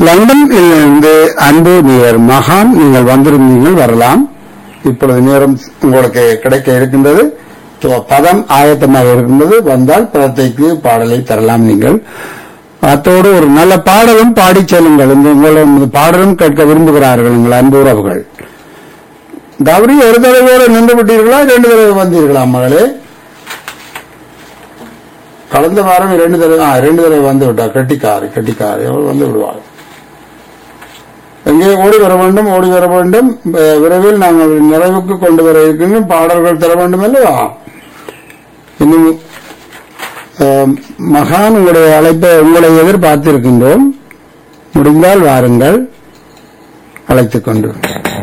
லண்டனில் இருந்து அன்பு நேயர் மகான் நீங்கள் வந்திருந்தீர்கள் வரலாம் இப்பொழுது நேரம் உங்களுக்கு கிடைக்க இருக்கின்றது So, பதம் ஆயத்தமாக இருக்கின்றது வந்தால் பதத்தைக்கு பாடலை தரலாம் நீங்கள் அத்தோடு ஒரு நல்ல பாடலும் பாடிச் செல்லுங்கள் இந்த உங்களது பாடலும் கேட்க விரும்புகிறார்கள் உங்கள் அன்பு உறவுகள் கௌரி ஒரு தடவை நின்று விட்டீர்களா ரெண்டு தடவை வந்தீர்களா மகளே கடந்த வாரம் ரெண்டு தடவை ஆ, ரெண்டு தடவை வந்து விட்டா கட்டிக்காரு கட்டிக்காரு அவள் வந்து விடுவாள் எங்கே ஓடி வர வேண்டும் ஓடி வர வேண்டும் அஹ், விரைவில் நாங்கள் நிறைவுக்கு கொண்டு வர இருக்கின்றோம் பாடல்கள் தர வேண்டும் அல்லவா இன்னும் அஹ், மகான் உங்களுடைய அழைப்பை உங்களை எதிர்பார்த்திருக்கின்றோம் முடிந்தால் வாருங்கள் அழைத்துக் கொண்டு